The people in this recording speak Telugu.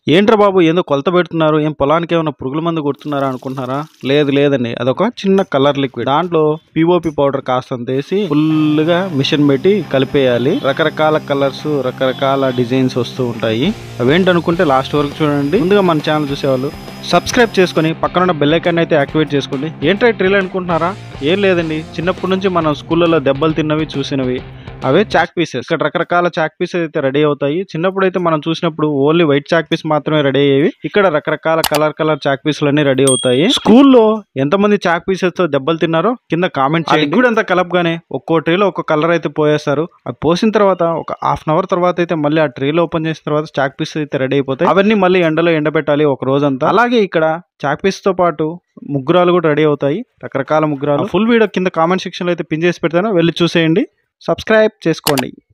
ఏంట్రా బాబు ఏందో కొలత పెడుతున్నారు ఏం పొలానికి ఏమైనా పురుగుల మందు కొడుతున్నారా అనుకుంటున్నారా లేదు లేదండి అదొక చిన్న కలర్ లిక్విడ్ దాంట్లో పిఓపి పౌడర్ కాస్తంత వేసి ఫుల్ గా మిషన్ పెట్టి కలిపేయాలి రకరకాల కలర్స్ రకరకాల డిజైన్స్ వస్తూ ఉంటాయి అవేంటనుకుంటే లాస్ట్ వరకు చూడండి ముందుగా మన ఛానల్ చూసేవాళ్ళు సబ్స్క్రైబ్ చేసుకొని పక్కన ఉన్న బెల్ ఐకాన్ అయితే యాక్టివేట్ చేసుకోండి ఏంట్రా ట్రీల్ అనుకుంటున్నారా ఏం లేదండి చిన్నప్పటి నుంచి మనం స్కూళ్ళలో దెబ్బలు తిన్నవి చూసినవి అవే చాక్ పీసెస్ ఇక్కడ రకరకాల చాక్ పీసెస్ అయితే రెడీ అవుతాయి చిన్నప్పుడు అయితే మనం చూసినప్పుడు ఓన్లీ వైట్ చాక్ పీస్ మాత్రమే రెడీ అయ్యేవి ఇక్కడ రకరకాల కలర్ కలర్ చాక్ పీసులు అన్ని రెడీ అవుతాయి స్కూల్లో ఎంతమంది చాక్ పీసెస్ తో దెబ్బలు తిన్నారో కింద కామెంట్ చేయండి కూడా అంతా కలపగానే ఒక్కో ట్రీలో ఒక కలర్ అయితే పోయేస్తారు అది పోసిన తర్వాత ఒక హాఫ్ అన్ అవర్ తర్వాత అయితే మళ్ళీ ఆ ట్రీలో ఓపెన్ చేసిన తర్వాత చాక్ పీసెస్ అయితే రెడీ అయిపోతాయి అవన్నీ మళ్ళీ ఎండలో ఎండబెట్టాలి ఒక రోజంతా అలాగే ఇక్కడ చాక్ పీస్ తో పాటు ముగ్గురాలు కూడా రెడీ అవుతాయి రకరకాల ముగ్గురాలు ఫుల్ వీడియో కింద కామెంట్ సెక్షన్ లో అయితే పిన్ చేసి పెడతాను వెళ్ళి చూసేయండి సబ్స్క్రైబ్ చేసుకోండి